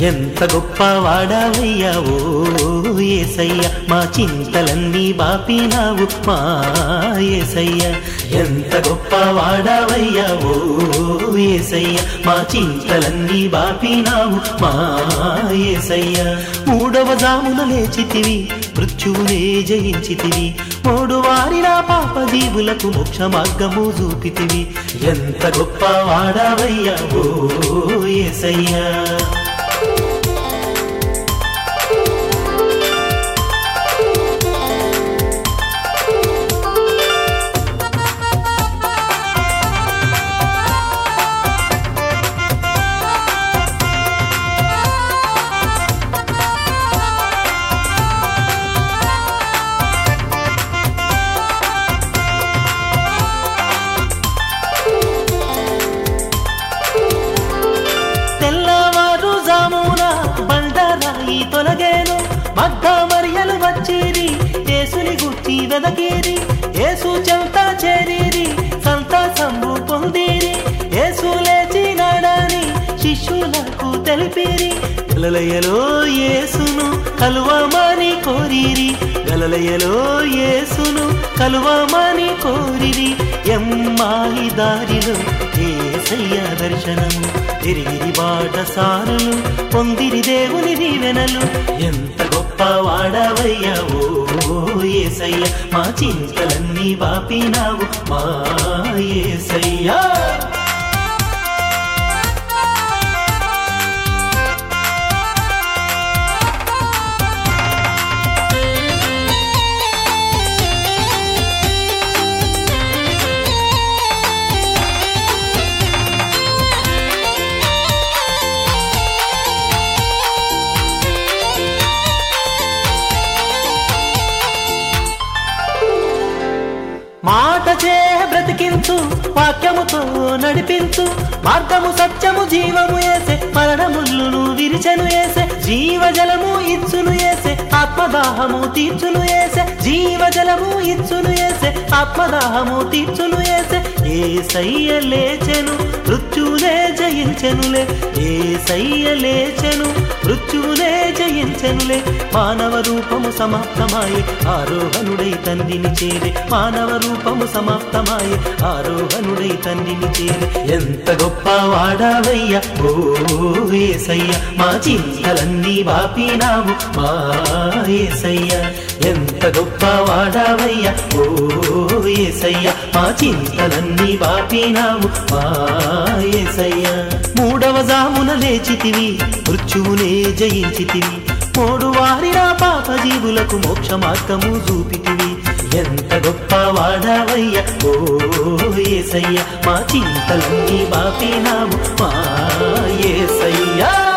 ఎంత గొప్ప వాడావయ్యా ఓ ఏసయ్య మా చింతలన్నీ బాపినావు మా ఏసయ్య ఎంత గొప్ప వాడావయ్యా ఓ ఏసయ్య మా చింతలన్నీ బాపినావు మా ఏసయ్య మూడవ జామున లేచితివి మృత్యువునే జయించితివి మూడు వారిన పాప జీవులకు మోక్ష మార్గము చూపితివి ఎంత గొప్ప వాడావయ్యా ఓ ఏసయ్యా తెల్లవారు జామున బండరాయి తొలగేను మగ్గ మరియలు వచ్చిరి యేసుని గుర్చి వెదకిరి యేసు చెంత చేరిరి సంతసంబు పొందిరి యేసు లేచినాడని శిష్యులకు తెలిపిరి గలలయలో యేసును కలువమని కోరిరి గలలయలో యేసును కలువమని కోరిరి ఎమ్మాయి దారిలో ఏసయ్య దర్శనము తిరిగిరి బాట సారులు పొందిరి దేవుని దీవెనలు ఎంత గొప్ప వాడవయ్యా ఓ ఏసయ్య మా చింతలన్నీ బాపినావు మా ఏసయ్యా మాట చే బ్రతికించు వాక్యముతో నడిపించు మార్గము సత్యము జీవము ఏసే మరణముల్లును విరిచెను ఏసే జీవజలము ఇచ్చును ఏసే ఆత్మదాహము తీర్చును ఏసే జీవజలము ఇచ్చును ఏసే ఆత్మదాహము తీర్చును ఏసే ఏ సయ్య లేచెను మృత్యునే జయించెనులే ఏ సయ్య లేచెను మృత్యునే జయించెనులే మానవ రూపము సమాప్తమాయే ఆరోహణుడై తండ్రిని చేరే మానవ రూపము సమాప్తమాయే ఆరోహణుడై తండ్రిని చేరే ఎంత గొప్ప వాడావయ్యా ఓ ఏసయ్య మా చింతలన్నీ బాపినావు మా ఏసయ్య ఎంత గొప్ప వాడావయ్యా ఓ ఏసయ్య మా చింతలన్నీ బాపినావు మా ఏసయ్య మూడవ జామున లేచితివి మృత్యువునే జయించితివి మూడు వారిన పాప జీవులకు మోక్ష మార్గము చూపితివి ఎంత గొప్ప వాడవయ్య ఓ ఏసయ్య మా చింతలన్నీ బాపినావు మా ఏసయ్యా